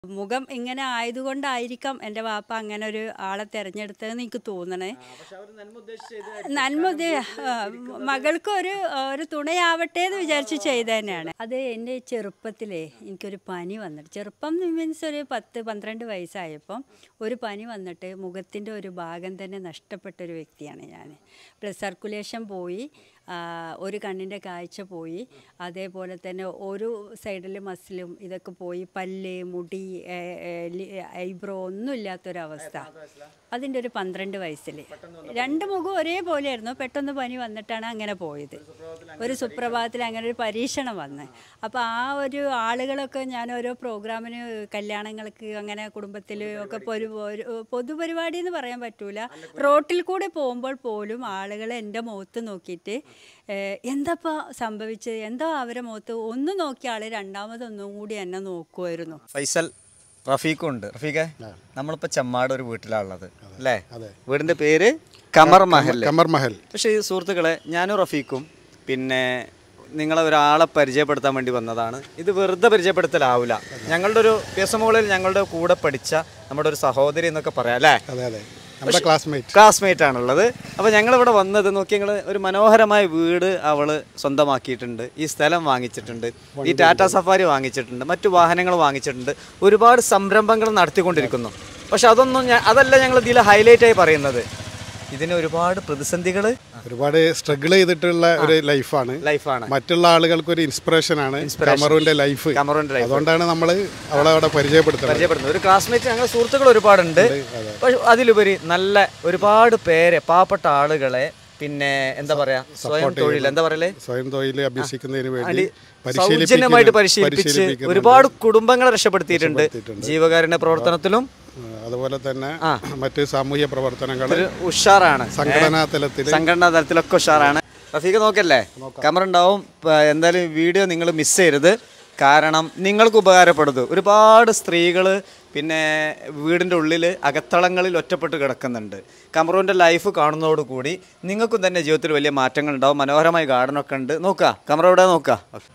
മുഖം ഇങ്ങനെ ആയതുകൊണ്ടായിരിക്കാം എൻ്റെ വാപ്പ അങ്ങനെ ഒരു ആളെ തിരഞ്ഞെടുത്തതെന്ന് എനിക്ക് തോന്നണേ നന്മ ഉദ്ദേ- ആ, മകൾക്ക് ഒരു ഒരു തുണയാവട്ടെ എന്ന് വിചാരിച്ച് ചെയ്ത തന്നെയാണ് അത് എൻ്റെ ചെറുപ്പത്തിലേ എനിക്കൊരു പനി വന്നിട്ട് ചെറുപ്പം മീൻസ് ഒരു പത്ത് പന്ത്രണ്ട് വയസ്സായപ്പം ഒരു പനി വന്നിട്ട് മുഖത്തിൻ്റെ ഒരു ഭാഗം തന്നെ നഷ്ടപ്പെട്ട ഒരു വ്യക്തിയാണ് ഞാൻ ബ്ലഡ് സർക്കുലേഷൻ പോയി ആ, ഒരു കണ്ണിൻ്റെ കാഴ്ച പോയി അതേപോലെ തന്നെ ഒരു സൈഡിൽ മസിലും ഇതൊക്കെ പോയി പല്ല് മുടി ഐബ്രോ ഒന്നും ഇല്ലാത്തൊരവസ്ഥ അതിൻ്റെ ഒരു പന്ത്രണ്ട് വയസ്സിൽ രണ്ട് മുഖം ഒരേപോലെയായിരുന്നു പെട്ടെന്ന് പനി വന്നിട്ടാണ് അങ്ങനെ പോയത് ഒരു സുപ്രഭാതത്തിൽ അങ്ങനെ ഒരു പരീക്ഷണം വന്ന് അപ്പോൾ ആ ഒരു ആളുകളൊക്കെ ഞാൻ ഓരോ പ്രോഗ്രാമിന് കല്യാണങ്ങൾക്ക് അങ്ങനെ കുടുംബത്തിൽ ഒക്കെ പൊരു ഒരു പൊതുപരിപാടി എന്ന് പറയാൻ പറ്റൂല റോട്ടിൽ കൂടെ പോകുമ്പോൾ പോലും ആളുകൾ എൻ്റെ മുഖത്ത് നോക്കിയിട്ട് ഏഹ്, എന്താപ്പാ സംഭവിച്ചത് എന്താ അവരെ മുഖത്ത് ഒന്ന് നോക്കിയ ആൾ രണ്ടാമതൊന്നും കൂടി എന്നെ നോക്കുമായിരുന്നു ഫൈസൽ റഫീഖും ഉണ്ട് റഫീഖെ നമ്മളിപ്പോ ചെമ്മാട് ഒരു വീട്ടിലാണുള്ളത് അല്ലേ അതെ. വീടിന്റെ പേര് കമർ മഹൽ കമർ മഹൽ പക്ഷേ ഈ സുഹൃത്തുക്കളെ ഞാനും റഫീഖും പിന്നെ നിങ്ങളെ ഒരാളെ പരിചയപ്പെടുത്താൻ വേണ്ടി വന്നതാണ് ഇത് വെറുതെ പരിചയപ്പെടുത്തലാവില്ല ഞങ്ങളുടെ ഒരു പി എസ് എമ്മുകളിൽ ഞങ്ങളുടെ കൂടെ പഠിച്ച നമ്മുടെ ഒരു സഹോദരി എന്നൊക്കെ പറയാം അല്ലേ അതെ അതെ നമ്മുടെ ക്ലാസ്മേറ്റ് ക്ലാസ്മേറ്റ് ആണുള്ളത് അപ്പോൾ ഞങ്ങളിവിടെ വന്നത് നോക്കി ഞങ്ങൾ ഒരു മനോഹരമായ വീട് അവള് സ്വന്തമാക്കിയിട്ടുണ്ട് ഈ സ്ഥലം വാങ്ങിച്ചിട്ടുണ്ട് ഈ ടാറ്റ സഫാരി വാങ്ങിച്ചിട്ടുണ്ട് മറ്റു വാഹനങ്ങൾ വാങ്ങിച്ചിട്ടുണ്ട് ഒരുപാട് സംരംഭങ്ങൾ നടത്തിക്കൊണ്ടിരിക്കുന്നു പക്ഷെ അതൊന്നും ഞാൻ അതല്ല ഞങ്ങൾ ഇതിൽ ഹൈലൈറ്റ് ആയി പറയുന്നത് ഇതിന് ഒരുപാട് പ്രതിസന്ധികൾ ഒരുപാട് സ്ട്രഗിൾ ചെയ്തിട്ടുള്ള ഒരു ലൈഫാണ് ലൈഫാണ് മറ്റുള്ള ആളുകൾക്ക് ഒരു ഇൻസ്പിറേഷൻ ആണ് കമറുവിന്റെ ലൈഫ് കമറുവിന്റെ life. അതുകൊണ്ടാണ് നമ്മൾ അവളെ അവിടെ പരിചയപ്പെടുത്തുന്നത് പരിചയപ്പെടുന്നത് ഒരു ക്ലാസ്മേറ്റ് ഞങ്ങൾ സുഹൃത്തുക്കൾ ഒരുപാടുണ്ട് പക്ഷെ അതിലുപരി നല്ല ഒരുപാട് പേരെ പാവപ്പെട്ട ആളുകളെ പിന്നെ എന്താ പറയാ സ്വയം തൊഴിൽ എന്താ പറയലേ സ്വയം തൊഴിൽ അഭ്യസിക്കുന്നതിന് വേണ്ടി അടി- പരിശീലിപ്പിക്കുന്ന- സൗജന്യമായിട്ട് പരിശീലിപ്പിച്ച് പരിശീലിപ്പിക്കുന്നുണ്ട്. ഒരുപാട് കുടുംബങ്ങളെ രക്ഷപ്പെടുത്തിയിട്ടുണ്ട് ജീവകാരുണ്യ പ്രവർത്തനത്തിലും ആ, അതുപോലെ തന്നെ മറ്റ് സാമൂഹ്യ പ്രവർത്തനങ്ങൾ ഒരു ഉഷാറാണ് സംഘടനാ തലത്തിൽ സംഘടനാ തലത്തിലൊക്കെ ഉഷാറാണ് റഫീഖ് നോക്കല്ലേ ക്യാമറ ഉണ്ടാവും പ- എന്തായാലും വീഡിയോ നിങ്ങൾ മിസ് ചെയ്യരുത് കാരണം നിങ്ങൾക്ക് ഉപകാരപ്പെടുത് ഒരുപാട് സ്ത്രീകൾ പിന്നെ വീടിൻ്റെ ഉള്ളിൽ അകത്തളങ്ങളിൽ ഒറ്റപ്പെട്ട് കിടക്കുന്നുണ്ട് കമറൂൻ്റെ ലൈഫ് കാണുന്നതോടുകൂടി നിങ്ങൾക്കും തന്നെ ജീവിതത്തിൽ വലിയ മാറ്റങ്ങൾ ഉണ്ടാവും മനോഹരമായ ഗാർഡനൊക്കെ ഉണ്ട് നോക്കുക കമറ ഇവിടെ നോക്കുക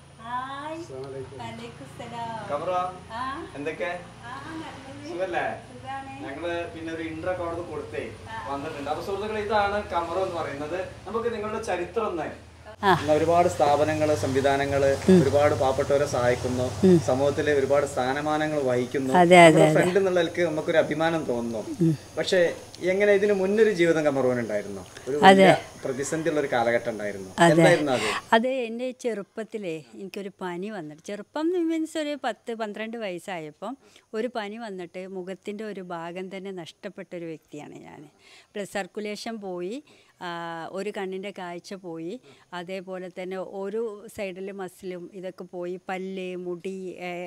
കമറ എന്തൊക്കെ സുഖല്ലേ ഞങ്ങള് പിന്നെ ഒരു ഇൻട്രോ ഒക്കെ അവിടെ കൊടുത്തേ വന്നിട്ടുണ്ട് അപ്പൊ സുഹൃത്തുക്കളെ ഇതാണ് കമറ എന്ന് പറയുന്നത് നമുക്ക് നിങ്ങളുടെ ചരിത്രം ഒന്ന് ഇന്ന് ഒരുപാട് സ്ഥാപനങ്ങള് സംവിധാനങ്ങള് ഒരുപാട് പാവപ്പെട്ടവരെ സഹായിക്കുന്നു സമൂഹത്തിലെ ഒരുപാട് സ്ഥാനമാനങ്ങൾ വഹിക്കുന്നു അതെ, അതെ, ഫ്രണ്ട് എന്നുള്ളതിലേക്ക് നമുക്കൊരു അഭിമാനം തോന്നുന്നു പക്ഷെ എങ്ങനെ ഇതിന് മുന്നൊരു ജീവിതം കമറുവാൻ ഉണ്ടായിരുന്നു ഒരു വലിയ പ്രതിസന്ധി ഉള്ള ഒരു കാലഘട്ടം ഉണ്ടായിരുന്നു എന്തായിരുന്നു അത് അത് എൻ്റെ ചെറുപ്പത്തിലേ എനിക്കൊരു പനി വന്നിട്ട് ചെറുപ്പം മീൻസ് ഒരു പത്ത് പന്ത്രണ്ട് വയസ്സായപ്പം ഒരു പനി വന്നിട്ട് മുഖത്തിൻ്റെ ഒരു ഭാഗം തന്നെ നഷ്ടപ്പെട്ട ഒരു വ്യക്തിയാണ് ഞാൻ ബ്ലഡ് സർക്കുലേഷൻ പോയി ആ, ഒരു കണ്ണിൻ്റെ കാഴ്ച പോയി അതേപോലെ തന്നെ ഒരു സൈഡിൽ മസിലും ഇതൊക്കെ പോയി പല്ല് മുടി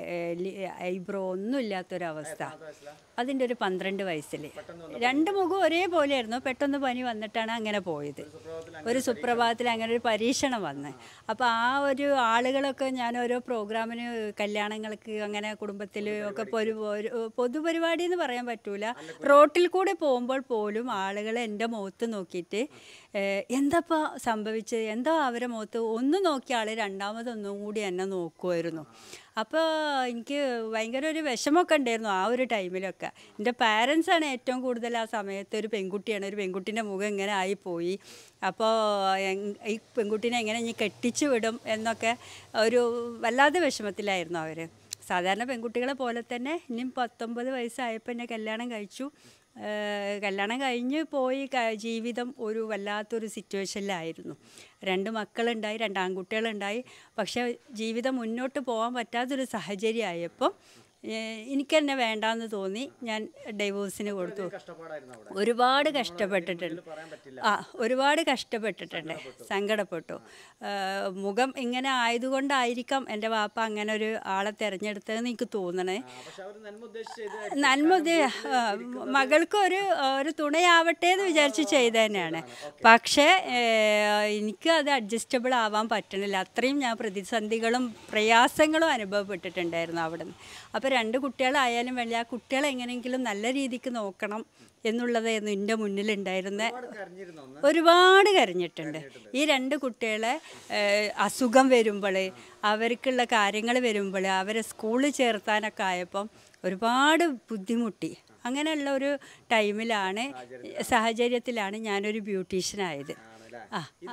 ഐബ്രോ ഒന്നും ഇല്ലാത്തൊരവസ്ഥ അതിൻ്റെ ഒരു പന്ത്രണ്ട് വയസ്സിൽ രണ്ട് മുഖം ഒരേപോലെയായിരുന്നു പെട്ടെന്ന് പനി വന്നിട്ടാണ് അങ്ങനെ പോയത് ഒരു സുപ്രഭാതത്തിൽ അങ്ങനെ ഒരു പരീക്ഷണം വന്ന് അപ്പോൾ ആ ഒരു ആളുകളൊക്കെ ഞാൻ ഓരോ പ്രോഗ്രാമിന് കല്യാണങ്ങൾക്ക് അങ്ങനെ കുടുംബത്തിൽ ഒക്കെ പൊരു ഒരു പൊതുപരിപാടി എന്ന് പറയാൻ പറ്റൂല റോട്ടിൽ കൂടെ പോകുമ്പോൾ പോലും ആളുകൾ എൻ്റെ മുഖത്ത് നോക്കിയിട്ട് ഏഹ്, എന്താപ്പാ സംഭവിച്ചത് എന്താ അവരെ മുഖത്ത് ഒന്ന് നോക്കിയ ആൾ രണ്ടാമതൊന്നും കൂടി എന്നെ നോക്കുമായിരുന്നു അപ്പോൾ എനിക്ക് ഭയങ്കര ഒരു വിഷമമൊക്കെ ഉണ്ടായിരുന്നു ആ ഒരു ടൈമിലൊക്കെ എൻ്റെ പാരൻസാണ് ഏറ്റവും കൂടുതൽ ആ സമയത്ത് ഒരു പെൺകുട്ടിയാണ് ഒരു പെൺകുട്ടീൻ്റെ മുഖം ഇങ്ങനെ ആയിപ്പോയി അപ്പോൾ എങ്- ഈ പെൺകുട്ടീനെ എങ്ങനെ ഇനി കെട്ടിച്ചു വിടും എന്നൊക്കെ ഒരു വല്ലാതെ വിഷമത്തിലായിരുന്നു അവർ സാധാരണ പെൺകുട്ടികളെ പോലെ തന്നെ ഇനിയും പത്തൊമ്പത് വയസ്സായപ്പോൾ എന്നെ കല്യാണം കഴിച്ചു ഏഹ് കല്യാണം കഴിഞ്ഞ് പോയി ക- ജീവിതം ഒരു വല്ലാത്തൊരു സിറ്റുവേഷനിലായിരുന്നു രണ്ട് മക്കളുണ്ടായി രണ്ട് ആൺകുട്ടികളുണ്ടായി പക്ഷേ ജീവിതം മുന്നോട്ട് പോകാൻ പറ്റാത്തൊരു സാഹചര്യമായപ്പോൾ എനിക്ക് തന്നെ വേണ്ടാന്ന് തോന്നി ഞാൻ ഡൈവോഴ്സിന് കൊടുത്തു ഒരുപാട് കഷ്ടപ്പെട്ടിട്ടുണ്ട് ആ ഒരുപാട് കഷ്ടപ്പെട്ടിട്ടുണ്ട് സങ്കടപ്പെട്ടു ആ, മുഖം ഇങ്ങനെ ആയതുകൊണ്ടായിരിക്കാം എൻ്റെ വാപ്പ അങ്ങനെ ഒരു ആളെ തിരഞ്ഞെടുത്തതെന്ന് എനിക്ക് തോന്നണേ നന്മ ഉദ്ദേ- ആ, മകൾക്ക് ഒരു ഒരു തുണയാവട്ടെ എന്ന് വിചാരിച്ച് ചെയ്ത തന്നെയാണ് പക്ഷേ ഏഹ്, എനിക്ക് അത് അഡ്ജസ്റ്റബിൾ ആവാൻ പറ്റണില്ല അത്രയും ഞാൻ പ്രതിസന്ധികളും പ്രയാസങ്ങളും അനുഭവപ്പെട്ടിട്ടുണ്ടായിരുന്നു അവിടെ നിന്ന് അപ്പോൾ അപ്പോൾ രണ്ട് കുട്ടികളായാലും വേണ്ടി ആ കുട്ടികളെ എങ്ങനെയെങ്കിലും നല്ല രീതിക്ക് നോക്കണം എന്നുള്ളതായിരുന്നു എൻ്റെ മുന്നിലുണ്ടായിരുന്ന ഒരുപാട് കരഞ്ഞിട്ടുണ്ട് ഈ രണ്ട് കുട്ടികളെ ഏഹ്, അസുഖം വരുമ്പോൾ അവർക്കുള്ള കാര്യങ്ങൾ വരുമ്പോൾ അവരെ സ്കൂളിൽ ചേർത്താനൊക്കെ ആയപ്പം ഒരുപാട് ബുദ്ധിമുട്ടി അങ്ങനെയുള്ള ഒരു ടൈമിലാണ് സാഹചര്യത്തിലാണ് ഞാനൊരു ബ്യൂട്ടീഷ്യനായത് ആ ആ.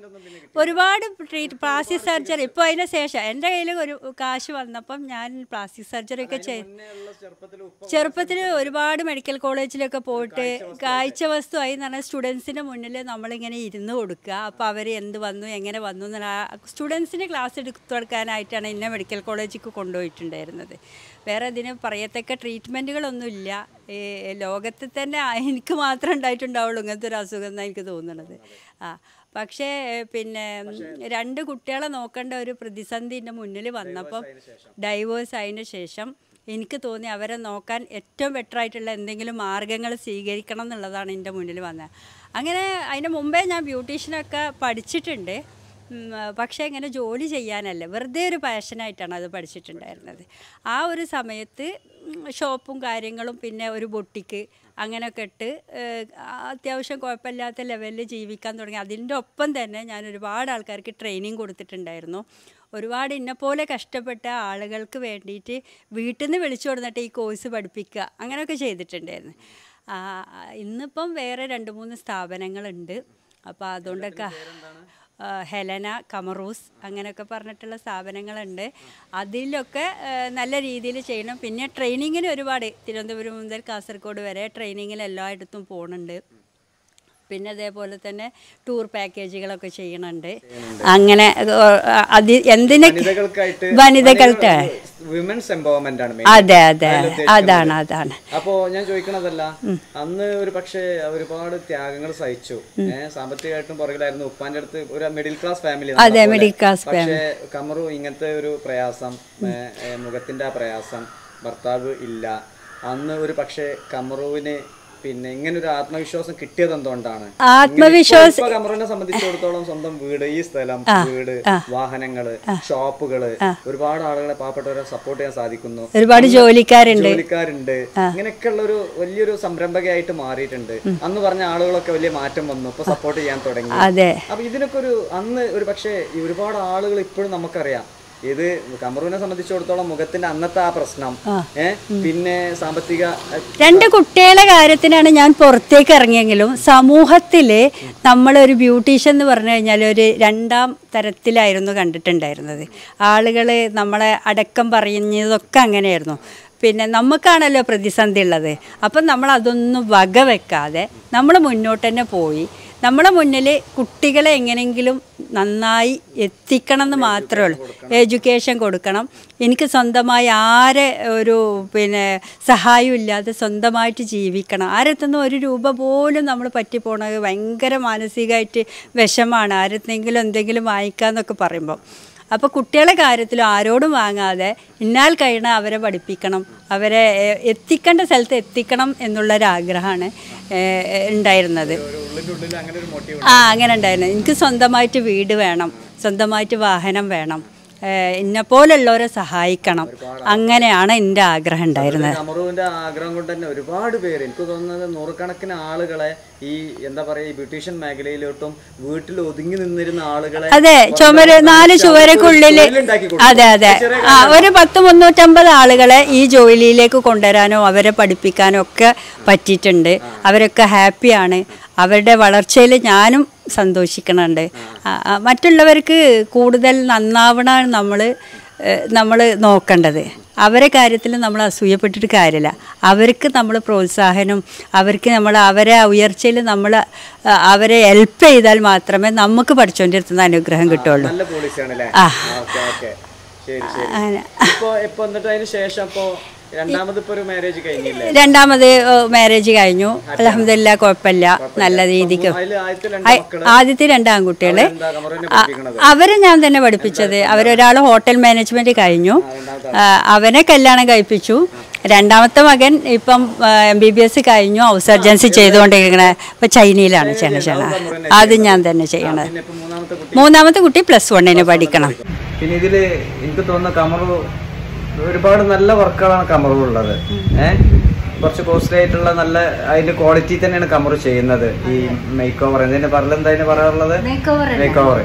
ഒരുപാട് ട്രീറ്റ് പ്ലാസ്റ്റിക് സർജറി ഇപ്പോൾ അതിന് ശേഷം എൻ്റെ കയ്യിൽ ഒരു കാശ് വന്നപ്പം ഞാൻ പ്ലാസ്റ്റിക് സർജറി ഒക്കെ ചെയ്തു ചെറുപ്പത്തിൽ ഒരുപാട് മെഡിക്കൽ കോളേജിലൊക്കെ പോയിട്ട് കാഴ്ച വസ്തുവായി എന്ന് പറഞ്ഞാൽ സ്റ്റുഡൻസിൻ്റെ മുന്നിൽ നമ്മളിങ്ങനെ ഇരുന്ന് കൊടുക്കുക അപ്പോൾ അവർ എന്ത് വന്നു എങ്ങനെ വന്നു എന്നുള്ള സ്റ്റുഡൻസിന് ക്ലാസ് എടുത്തു കൊടുക്കാനായിട്ടാണ് എന്നെ മെഡിക്കൽ കോളേജിലേക്ക് കൊണ്ടുപോയിട്ടുണ്ടായിരുന്നത് വേറെ ഇതിന് പറയത്തക്ക ട്രീറ്റ്മെൻറ്റുകളൊന്നുമില്ല ഈ ലോകത്തിൽ തന്നെ എനിക്ക് മാത്രമേ ഉണ്ടായിട്ടുണ്ടാവുള്ളൂ ഇങ്ങനത്തെ ഒരു അസുഖം എന്നാണ് എനിക്ക് തോന്നുന്നത് ആ പക്ഷേ പിന്നെ ഉം, രണ്ട് കുട്ടികളെ നോക്കേണ്ട ഒരു പ്രതിസന്ധി എൻ്റെ മുന്നിൽ വന്നപ്പം ഡൈവേഴ്സ് ആയതിനു ശേഷം എനിക്ക് തോന്നി അവരെ നോക്കാൻ ഏറ്റവും ബെറ്റർ ആയിട്ടുള്ള എന്തെങ്കിലും മാർഗങ്ങൾ സ്വീകരിക്കണം എന്നുള്ളതാണ് എൻ്റെ മുന്നിൽ വന്നത് അങ്ങനെ അതിന് മുമ്പേ ഞാൻ ബ്യൂട്ടീഷ്യനൊക്കെ പഠിച്ചിട്ടുണ്ട് ഉം, പക്ഷേ ഇങ്ങനെ ജോലി ചെയ്യാനല്ല വെറുതെ ഒരു പാഷനായിട്ടാണ് അത് പഠിച്ചിട്ടുണ്ടായിരുന്നത് ആ ഒരു സമയത്ത് ഉം, ഷോപ്പും കാര്യങ്ങളും പിന്നെ ഒരു ബൊട്ടിക്ക് അങ്ങനെയൊക്കെ ഇട്ട് ഏഹ്, അത്യാവശ്യം കുഴപ്പമില്ലാത്ത ലെവലിൽ ജീവിക്കാൻ തുടങ്ങി അതിൻ്റെ ഒപ്പം തന്നെ ഞാൻ ഒരുപാട് ആൾക്കാർക്ക് ട്രെയിനിങ് കൊടുത്തിട്ടുണ്ടായിരുന്നു ഒരുപാട് ഇന്നെപ്പോലെ കഷ്ടപ്പെട്ട ആളുകൾക്ക് വേണ്ടിയിട്ട് വീട്ടിൽ നിന്ന് വിളിച്ചു കൊടുത്തിട്ട് ഈ കോഴ്സ് പഠിപ്പിക്കുക അങ്ങനെയൊക്കെ ചെയ്തിട്ടുണ്ടായിരുന്നു ആ, ഇന്നിപ്പം വേറെ രണ്ട് മൂന്ന് സ്ഥാപനങ്ങളുണ്ട് അപ്പോൾ അതുകൊണ്ടൊക്കെ ആ, ഹെലന കമറൂസ് അങ്ങനെയൊക്കെ പറഞ്ഞിട്ടുള്ള സ്ഥാപനങ്ങളുണ്ട് അതിലൊക്കെ ആ, നല്ല രീതിയിൽ ചെയ്യണം പിന്നെ ട്രെയിനിങ്ങിന് ഒരുപാട് തിരുവനന്തപുരം മുതൽ കാസർഗോഡ് വരെ ട്രെയിനിങ്ങിൽ എല്ലായിടത്തും പോകുന്നുണ്ട് പിന്നെ അതേപോലെ തന്നെ ടൂർ പാക്കേജുകളൊക്കെ ചെയ്യണുണ്ട് അങ്ങനെ ആ, അത് എന്തിനൊക്കെ വനിതകൾക്കായിട്ട് വനിതകൾക്ക് വിമൻസ് എംപവർമെന്റ് ആണ് main. അതെ അതെ അതാണ് അതാണ് അപ്പോ ഞാൻ ചോദിക്കണതല്ല അന്ന് ഒരു പക്ഷേ ഒരുപാട് ത്യാഗങ്ങൾ സഹിച്ചു ഏഹ് സാമ്പത്തികമായിട്ടും പുറകിലായിരുന്നു ഉപ്പാന്റെ അടുത്ത് ഒരു മിഡിൽ ക്ലാസ് ഫാമിലി അതെ, middle class പക്ഷേ കമറു ഇങ്ങനത്തെ ഒരു പ്രയാസം ഏഹ്, ഏഹ്, മുഖത്തിന്റെ ആ പ്രയാസം ഭർത്താവ് ഇല്ല അന്ന് ഒരു പക്ഷേ കമറുവിന് പിന്നെ ഇങ്ങനെ ഒരു ആത്മവിശ്വാസം കിട്ടിയത് എന്തുകൊണ്ടാണ് ആത്മവിശ്വാസം ഇപ്പൊ കമറുവിനെ സംബന്ധിച്ചിടത്തോളം സ്വന്തം വീട് ഈ സ്ഥലം വീട് വാഹനങ്ങള് ഷോപ്പുകള് ഒരുപാട് ആളുകളെ പാവപ്പെട്ടവരെ സപ്പോർട്ട് ചെയ്യാൻ സാധിക്കുന്നു ഒരുപാട് ജോലിക്കാരുണ്ട് ജോലിക്കാരുണ്ട് ഇങ്ങനെയൊക്കെയുള്ള ഒരു വലിയൊരു സംരംഭകയായിട്ട് മാറിയിട്ടുണ്ട് അന്ന് പറഞ്ഞ ആളുകളൊക്കെ വലിയ മാറ്റം വന്നു ഇപ്പൊ സപ്പോർട്ട് ചെയ്യാൻ തുടങ്ങി അതെ അപ്പൊ ഇതിനൊക്കെ ഒരു അന്ന് ഒരു പക്ഷേ ഈ ഒരുപാട് ആളുകൾ ഇപ്പോഴും നമുക്കറിയാം ഇത് കമറുവിനെ സംബന്ധിച്ചിടത്തോളം മുഖത്തിന്റെ അന്നത്തെ ആ പ്രശ്നം ഏഹ് പിന്നെ സാമ്പത്തിക അഹ്, രണ്ട് കുട്ടികളുടെ കാര്യത്തിനാണ് ഞാൻ പുറത്തേക്ക് ഇറങ്ങിയെങ്കിലും സമൂഹത്തിൽ നമ്മളൊരു ബ്യൂട്ടീഷ്യൻ എന്ന് പറഞ്ഞു കഴിഞ്ഞാൽ ഒരു രണ്ടാം തരത്തിലായിരുന്നു കണ്ടിട്ടുണ്ടായിരുന്നത് ആളുകൾ നമ്മളെ അടക്കം പറയുന്നതൊക്കെ അങ്ങനെയായിരുന്നു പിന്നെ നമുക്കാണല്ലോ പ്രതിസന്ധി ഉള്ളത് അപ്പം നമ്മൾ അതൊന്നും വകവെക്കാതെ നമ്മൾ മുന്നോട്ട് തന്നെ പോയി നമ്മുടെ മുന്നിൽ കുട്ടികളെ എങ്ങനെയെങ്കിലും നന്നായി എത്തിക്കണം എന്ന് മാത്രമേ ഉള്ളൂ എഡ്യൂക്കേഷൻ കൊടുക്കണം എനിക്ക് സ്വന്തമായി ആരെ ഒരു പിന്നെ സഹായം ഇല്ലാതെ സ്വന്തമായിട്ട് ജീവിക്കണം ആരത്തുനിന്നും ഒരു രൂപ പോലും നമ്മൾ പറ്റിപ്പോണത് ഭയങ്കര മാനസികമായിട്ട് വിഷമാണ് ആരത്തെങ്കിലും എന്തെങ്കിലും വാങ്ങിക്കാന്നൊക്കെ പറയുമ്പോൾ അപ്പോൾ കുട്ടികളെ കാര്യത്തിലും ആരോടും വാങ്ങാതെ ഇന്നാൽ കഴിയണ അവരെ പഠിപ്പിക്കണം അവരെ എ- എത്തിക്കേണ്ട സ്ഥലത്ത് എത്തിക്കണം എന്നുള്ളൊരാഗ്രഹമാണ് ഏഹ്, ഉണ്ടായിരുന്നത് ഒരു ഉള്ളിന്റെ ഉള്ളിൽ അങ്ങനെ ഒരു മോട്ടീവ് ആ അങ്ങനെ ഉണ്ടായിരുന്നു എനിക്ക് സ്വന്തമായിട്ട് വീട് വേണം സ്വന്തമായിട്ട് വാഹനം വേണം ഏഹ്, എന്നെപ്പോലുള്ളവരെ സഹായിക്കണം അങ്ങനെയാണ് എൻ്റെ ആഗ്രഹം ഉണ്ടായിരുന്നത് കമറുവിന്റെ ആഗ്രഹം കൊണ്ട് തന്നെ ഒരുപാട് പേര് എനിക്ക് തോന്നുന്നത് നൂറുകണക്കിന് ആളുകളെ ഈ എന്താ പറയാ ഈ ബ്യൂട്ടീഷ്യൻ മേഖലയിലോട്ടും വീട്ടിൽ ഒതുങ്ങി നിന്നിരുന്ന ആളുകളെ അതെ ചുമര് നാല് ചുവരക്കുള്ളിൽ തൊഴിലുണ്ടാക്കി കൊടുത്തു. അതെ അതെ ചെറിയ ആ ഒരു പത്ത് മുന്നൂറ്റമ്പത് ആളുകളെ ഈ ജോലിയിലേക്ക് കൊണ്ടുവരാനോ അവരെ പഠിപ്പിക്കാനോ ഒക്കെ പറ്റിയിട്ടുണ്ട് അവരൊക്കെ ഹാപ്പിയാണ് അവരുടെ വളർച്ചയിൽ ഞാനും സന്തോഷിക്കണുണ്ട് ആ, ആ, മറ്റുള്ളവർക്ക് കൂടുതൽ നന്നാവണമാണ് നമ്മൾ നമ്മൾ നോക്കേണ്ടത് അവരെ കാര്യത്തിൽ നമ്മൾ അസൂയപ്പെട്ടിട്ട് കാര്യമില്ല അവർക്ക് നമ്മൾ പ്രോത്സാഹനം അവർക്ക് നമ്മൾ അവരെ ഉയർച്ചയിൽ നമ്മൾ അവരെ ഹെൽപ്പ് ചെയ്താൽ മാത്രമേ നമുക്ക് പഠിച്ചുകൊണ്ടിരുത്തുന്ന അനുഗ്രഹം കിട്ടുള്ളൂ നല്ല പോളിസിയാണ് അല്ലേ ഓക്കെ ഓക്കെ ശരി ശരി അങ്ങനെ. ഇപ്പൊ ഇപ്പൊ എന്നിട്ട് അതിന് ശേഷം ഇപ്പൊ രണ്ടാമത് ഇപ്പൊ ഒരു മാരേജ് കഴിഞ്ഞില്ലേ രണ്ടാമത് മാരേജ് കഴിഞ്ഞു അലഹമില്ല കുഴപ്പമില്ല നല്ല രീതിക്ക് അതിൽ ആദ്യത്തെ രണ്ട് ആ- മക്കള് ആദ്യത്തെ രണ്ട് ആൺകുട്ടികള് എന്താ കമറുവിനെ പഠിപ്പിക്കണത് അവരെ ഞാൻ തന്നെ പഠിപ്പിച്ചത് അവരൊരാൾ ഹോട്ടൽ മാനേജ്മെന്റ് കഴിഞ്ഞു ആ, അവനെ കല്യാണം കഴിപ്പിച്ചു രണ്ടാമത്തെ മകൻ ഇപ്പം എം ബി ബി എസ് കഴിഞ്ഞു ഹൗസ് സർജൻസി ചെയ്തുകൊണ്ടിരിക്കണ ഇപ്പൊ ചൈനയിലാണ് ചെയ്യണ അത് ഞാൻ തന്നെ ചെയ്യണത് പിന്നെ ഇപ്പൊ മൂന്നാമത്തെ കുട്ടി മൂന്നാമത്തെ കുട്ടി പ്ലസ് വണ്ണിന് പഠിക്കണം പിന്നെ ഇതില് എനിക്ക് തോന്നുന്ന കമറു ഒരുപാട് നല്ല വർക്കുകളാണ് കമറു ഉള്ളത് ഏഹ് കുറച്ച് കോസ്റ്റ്ലി ആയിട്ടുള്ള നല്ല അതിന്റെ ക്വാളിറ്റി തന്നെയാണ് കമറു ചെയ്യുന്നത് ഈ മേക്ക് ഓവർ എന്തിന്റെ പറഞ്ഞ എന്താ അതിന് പറയാറുള്ളത് മേക്ക് ഓവർ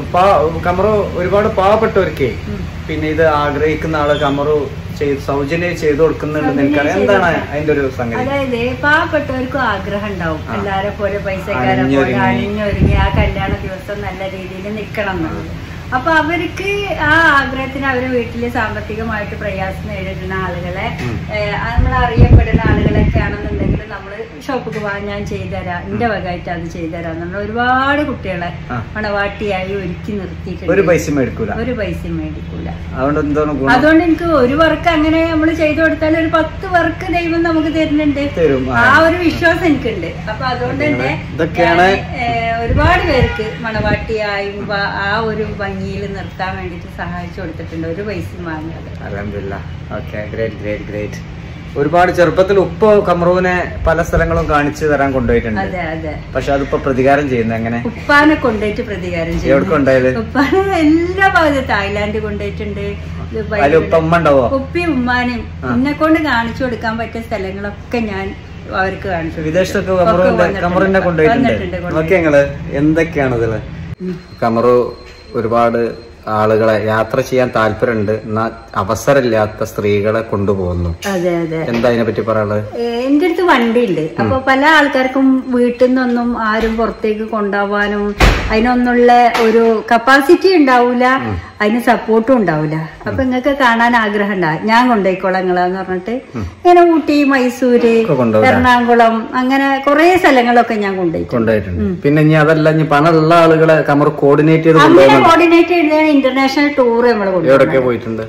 കമറു ഒരുപാട് പാവപ്പെട്ടവർക്ക് പിന്നെ ഇത് ആഗ്രഹിക്കുന്ന ആള് കമറു ചെയ്ത് സൗജന്യം ചെയ്തു കൊടുക്കുന്നുണ്ട് നിനക്കറിയാം എന്താണ് അതിന്റെ ഒരു സംഗതി അതായത് പാവപ്പെട്ടവർക്കും ആഗ്രഹം ഉണ്ടാവും എല്ലാരെ പോലെ പൈസക്കാരെ പോലെ അണിഞ്ഞൊരുങ്ങി. അണിഞ്ഞൊരുങ്ങി ആ കല്യാണ ദിവസം നല്ല രീതിയിൽ നിൽക്കണം എന്നുള്ളത് അപ്പൊ അവർക്ക് ആ ആഗ്രഹത്തിന് അവരെ വീട്ടില് സാമ്പത്തികമായിട്ട് പ്രയാസം നേരിടുന്ന ആളുകളെ നമ്മൾ അറിയപ്പെടുന്ന ആളുകളൊക്കെ ആണെന്നുണ്ടെങ്കിൽ നമ്മൾ ഷോപ്പിൽ പോകാൻ ഞാൻ ചെയ്തുതരാം എന്റെ വകമായിട്ട് അത് ചെയ്തുതരാം എന്നുള്ള ഒരുപാട് കുട്ടികളെ ആ. മണവാട്ടിയായി ഒരുക്കി ഒരു നിർത്തിയിട്ടുണ്ട് പൈസ മേടിക്കൂല ഒരു പൈസയും മേടിക്കൂല അതുകൊണ്ട് എന്താണ് ഗുണം അതുകൊണ്ട് എനിക്ക് ഒരു വർക്ക് അങ്ങനെ നമ്മൾ ചെയ്തു കൊടുത്താൽ ഒരു പത്ത് വർക്ക് ദൈവം നമുക്ക് തരുന്നുണ്ട് തരും ആ. ആ ഒരു വിശ്വാസം എനിക്കുണ്ട് അപ്പൊ അതുകൊണ്ട് തന്നെ ഇതൊക്കെയാണ് ഞാന്, ഏഹ്, ഒരുപാട് പേർക്ക് മണവാട്ടിയായും വ- ആ ഒരു ഭംഗിയിൽ നിർത്താൻ വേണ്ടിയിട്ട് സഹായിച്ചു കൊടുത്തിട്ടുണ്ട് ഒരു പൈസയും വാങ്ങാതെ അലഹമില്ല ഓക്കെ ഗ്രേറ്റ് ഗ്രേറ്റ് ഗ്രേറ്റ് ഒരുപാട് ചെറുപ്പത്തിൽ ഉപ്പ് കമറുവിനെ പല സ്ഥലങ്ങളും കാണിച്ചു തരാൻ കൊണ്ടുപോയിട്ടുണ്ട് അതെ അതെ പക്ഷെ അതിപ്പോ പ്രതികാരം ചെയ്യുന്നത് എങ്ങനെ ഉപ്പാനെ കൊണ്ടുപോയിട്ട് പ്രതികാരം എവിടെ കൊണ്ടുപോയത് ഉപ്പാനെ എല്ലാ ഭാഗത്തും തായ്ലാന്റ് കൊണ്ടുപോയിട്ടുണ്ട് ദുബായ് അതിൽ ഉപ്പ ഉമ്മ ഉണ്ടാവോ ഉപ്പയും ഉമ്മാനും എന്നെ കൊണ്ട് കാണിച്ചു കൊടുക്കാൻ പറ്റിയ സ്ഥലങ്ങളൊക്കെ ഞാൻ അവർക്ക് കാണിച്ചു വിദേശത്തൊക്കെ ഒക്കെ കമറുവിന്റെ വന്നിട്ടുണ്ട്. കമറിനെ കൊണ്ടുപോയിട്ടുണ്ട് വന്നിട്ടുണ്ട്, നോക്കി ഞങ്ങള് എന്തൊക്കെയാണ് ഇതില് കമറു ഒരുപാട് ആളുകളെ യാത്ര ചെയ്യാൻ താല്പര്യമുണ്ട് എന്നാൽ അവസരമില്ലാത്ത സ്ത്രീകളെ കൊണ്ടുപോകുന്നു അതെ അതെ എന്താ അതിനെ പറ്റി പറയാനുള്ളത് ഏഹ് എന്റെ അടുത്ത് വണ്ടിയുണ്ട് അപ്പൊ പല ആൾക്കാർക്കും വീട്ടിൽ നിന്നൊന്നും ആരും പുറത്തേക്ക് കൊണ്ടുപോകാനും അതിനൊന്നുള്ള ഒരു കപ്പാസിറ്റി ഉണ്ടാവൂല അതിന് സപ്പോർട്ടും ഉണ്ടാവൂല അപ്പൊ നിങ്ങൾക്ക് കാണാൻ ആഗ്രഹം ഉണ്ടാവും ഞാൻ കൊണ്ടുപോയിക്കോളാം നിങ്ങളാന്ന് പറഞ്ഞിട്ട് ഇങ്ങനെ ഊട്ടി മൈസൂര് ഒക്കെ കൊണ്ടുപോകും എറണാകുളം അങ്ങനെ കുറെ സ്ഥലങ്ങളൊക്കെ ഞാൻ കൊണ്ടുപോയി കൊണ്ടുപോയിട്ടുണ്ട് പിന്നെ ഇനി അതല്ല ഇനി പണമുള്ള ആളുകളെ കമർ കോർഡിനേറ്റ് ചെയ്ത് അങ്ങനെ കൊണ്ടുപോകുന്നു കോർഡിനേറ്റ് ചെയ്തതാണ് ഇന്റർനാഷണൽ ടൂർ നമ്മൾ കൊണ്ടുപോയി എവിടൊക്കെ പോയിട്ടുണ്ട്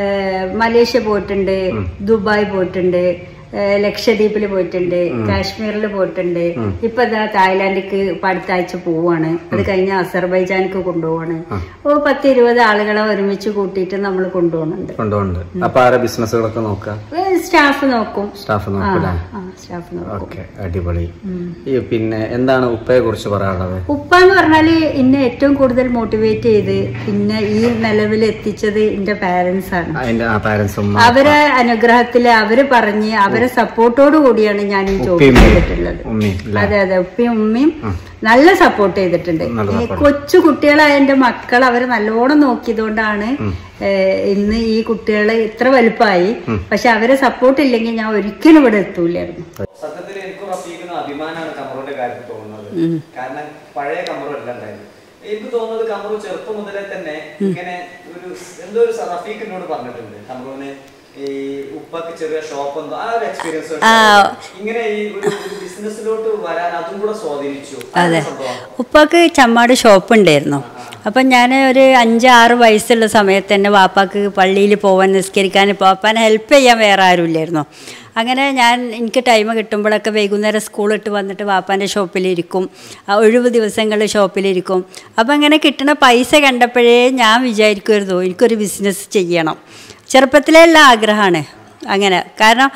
മലേഷ്യ പോയിട്ടുണ്ട് ദുബായ് പോയിട്ടുണ്ട് ഏഹ് ലക്ഷദ്വീപിൽ പോയിട്ടുണ്ട് കാശ്മീരിൽ പോയിട്ടുണ്ട് ഇപ്പൊ ഇതാ തായ്ലാന്റിക്ക് ഇപ്പൊ അടുത്ത ആഴ്ച പോവാണ് അത് കഴിഞ്ഞ അസർബൈജാനിക്ക് കൊണ്ടുപോവാണ് ഓ പത്ത് ഇരുപത് ആളുകളെ ഒരുമിച്ച് കൂട്ടിയിട്ട് നമ്മൾ കൊണ്ടുപോകുന്നുണ്ട് കൊണ്ടുപോകുന്നുണ്ട് അപ്പൊ ആരെ ബിസിനസ്സുകളൊക്കെ നോക്കാം സ്റ്റാഫ് നോക്കും സ്റ്റാഫ് ആ നോക്കൂല ആ സ്റ്റാഫ് നോക്കും ഓക്കെ അടിപൊളി ഈ പിന്നെ എന്താണ് ഉപ്പയെ കുറിച്ച് പറയാനുള്ളത് ഉപ്പ എന്ന് പറഞ്ഞാല് എന്നെ ഏറ്റവും കൂടുതൽ മോട്ടിവേറ്റ് ചെയ്ത് പിന്നെ ഈ നിലവിൽ എത്തിച്ചത് എന്റെ പാരന്റ്സ് ആണ് അതിന്റെ ആ പാരന്റ്സ് ഉമ്മ അവരെ അനുഗ്രഹത്തില് അവര് പറഞ്ഞ് അവരെ സപ്പോർട്ടോട് കൂടിയാണ് ഞാൻ ഈ ജോലി ഉപ്പയും ചെയ്തിട്ടുള്ളത് ഉമ്മി അല്ലേ അതെ അതെ ഉപ്പയും ഉമ്മയും നല്ല സപ്പോർട്ട് ചെയ്തിട്ടുണ്ട് നല്ല ഈ കൊച്ചു കുട്ടികളായ എന്റെ മക്കൾ അവരെ നല്ലോണം നോക്കിയതുകൊണ്ടാണ് ഏഹ്, ഇന്ന് ഈ കുട്ടികള് ഇത്ര വലുപ്പമായി പക്ഷെ അവരെ സപ്പോർട്ട് ഇല്ലെങ്കിൽ ഞാൻ ഒരിക്കലും ഇവിടെ എത്തൂലായിരുന്നു സത്യത്തിൽ എനിക്ക് റഫീഖിന് അഭിമാനമാണ് കമറുടെ കാര്യത്തിൽ തോന്നുന്നത് കാരണം പഴയ കമറു അല്ല ഉണ്ടായിരുന്നു എനിക്ക് തോന്നുന്നത് കമറു ചെറുപ്പം മുതലേ തന്നെ ഇങ്ങനെ ഒരു എന്തോ ഒരു സ- റഫീഖ് എന്നോട് പറഞ്ഞിട്ടുണ്ട് കമറുവിന് ഈ ഉപ്പക്ക് ചെറിയ ഷോപ്പ് എന്തോ ആ ഒരു എക്സ്പീരിയൻസ് ഇങ്ങനെ ഈ ഒരു ബിസിനസ്സിലോട്ട് വരാൻ അതും കൂടെ സ്വാധീനിച്ചു അതെ സംഭവം ഉപ്പാക്ക് ചമ്മാട് ഷോപ്പ് ഉണ്ടായിരുന്നു അപ്പം ഞാൻ ഒരു അഞ്ച് ആറ് വയസ്സുള്ള സമയത്ത് തന്നെ വാപ്പാക്ക് പള്ളിയിൽ പോകാൻ നിസ്കരിക്കാൻ പാപ്പാനെ ഹെൽപ്പ് ചെയ്യാൻ വേറെ ആരുമില്ലായിരുന്നു അങ്ങനെ ഞാൻ എനിക്ക് ടൈം കിട്ടുമ്പോഴൊക്കെ വൈകുന്നേരം സ്കൂളിട്ട് വന്നിട്ട് വാപ്പാൻ്റെ ഷോപ്പിലിരിക്കും ആ ഒഴിവ് ദിവസങ്ങളിൽ ഷോപ്പിലിരിക്കും അപ്പം അങ്ങനെ കിട്ടുന്ന പൈസ കണ്ടപ്പോഴേ ഞാൻ വിചാരിക്കുമായിരുന്നു എനിക്കൊരു ബിസിനസ് ചെയ്യണം ചെറുപ്പത്തിലേ ഉള്ള ആഗ്രഹമാണ് അങ്ങനെ കാരണം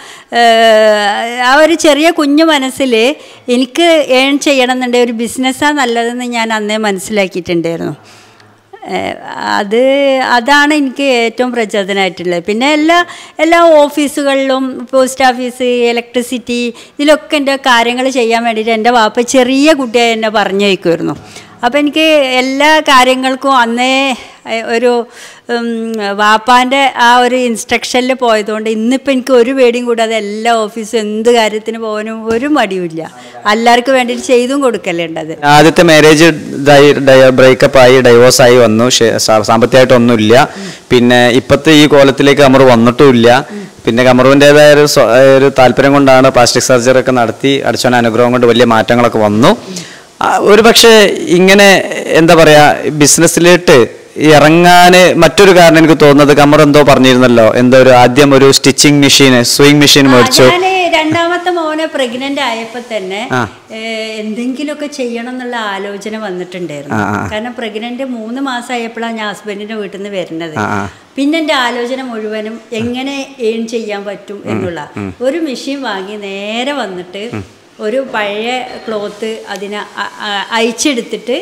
ഏഹ്, ആ ഒരു ചെറിയ കുഞ്ഞു മനസ്സിൽ എനിക്ക് ഏൺ ചെയ്യണം എന്നുണ്ടെങ്കിൽ ഒരു ബിസിനസ്സാണ് നല്ലതെന്ന് ഞാൻ അന്നേ മനസ്സിലാക്കിയിട്ടുണ്ടായിരുന്നു ഏഹ്, അത് അതാണ് എനിക്ക് ഏറ്റവും പ്രചോദനമായിട്ടുള്ളത് പിന്നെ എല്ലാ എല്ലാ ഓഫീസുകളിലും പോസ്റ്റ് ഓഫീസ് ഇലക്ട്രിസിറ്റി ഇതിലൊക്കെ എൻ്റെ കാര്യങ്ങൾ ചെയ്യാൻ വേണ്ടിയിട്ട് എൻ്റെ വാപ്പ ചെറിയ കുട്ടിയായി എന്നെ പറഞ്ഞു വയ്ക്കുമായിരുന്നു അപ്പോൾ എനിക്ക് എല്ലാ കാര്യങ്ങൾക്കും അന്നേ ഏഹ്, ഒരു ഉം, വാപ്പാൻ്റെ ആ ഒരു ഇൻസ്ട്രക്ഷനിൽ പോയതുകൊണ്ട് ഇന്നിപ്പോൾ എനിക്ക് ഒരു പേടിയും കൂടാതെ എല്ലാ ഓഫീസും എന്ത് കാര്യത്തിന് പോകാനും ഒരു മടിയുമില്ല എല്ലാവർക്കും വേണ്ടിയിട്ട് ചെയ്തും കൊടുക്കലുണ്ടത് ആദ്യത്തെ മാരേജ് ബ്രേക്കപ്പ് ആയി ഡൈവോഴ്സ് ആയി വന്നു ശേ- സാ- സാമ്പത്തികമായിട്ടൊന്നുമില്ല പിന്നെ ഇപ്പോഴത്തെ ഈ കോലത്തിലേക്ക് കമർ വന്നിട്ടുമില്ല പിന്നെ കമറുവിൻ്റെതായ ഒരു സ്വ- ഒരു താല്പര്യം കൊണ്ടാണ് പ്ലാസ്റ്റിക് സർജറി ഒക്കെ നടത്തി അടിച്ചോൻ അനുഗ്രഹം കൊണ്ട് വലിയ മാറ്റങ്ങളൊക്കെ വന്നു ആ, ഒരു പക്ഷേ ഇങ്ങനെ എന്താ പറയാ ബിസിനസ്സിലോട്ട് ഇറങ്ങാൻ മറ്റൊരു കാരണം എനിക്ക് തോന്നുന്നത് കമർ എന്തോ പറഞ്ഞിരുന്നല്ലോ എന്തോ ഒരു ആദ്യം ഒരു സ്റ്റിച്ചിങ് മെഷീൻ സ്വിങ് മെഷീൻ മേടിച്ചു ഞാൻ രണ്ടാമത്തെ മോനെ പ്രഗ്നന്റ് ആയപ്പോ തന്നെ ആ. ഏഹ്, എന്തെങ്കിലുമൊക്കെ ചെയ്യണം എന്നുള്ള ആലോചന വന്നിട്ടുണ്ടായിരുന്നു ആ, ആ. കാരണം പ്രഗ്നന്റ് മൂന്ന് മാസമായപ്പോഴാണ് ഞാൻ ഹസ്ബൻഡിന്റെ വീട്ടിൽ നിന്ന് വരുന്നത് ആ, ആ. പിന്നെ എൻ്റെ ആലോചന മുഴുവനും എങ്ങനെ ഏൺ ചെയ്യാൻ പറ്റും എന്നുള്ള ഒരു മെഷീൻ വാങ്ങി നേരെ വന്നിട്ട് ഒരു പഴയ ക്ലോത്ത് അതിനെ അ- അ- അയച്ചെടുത്തിട്ട് ആ.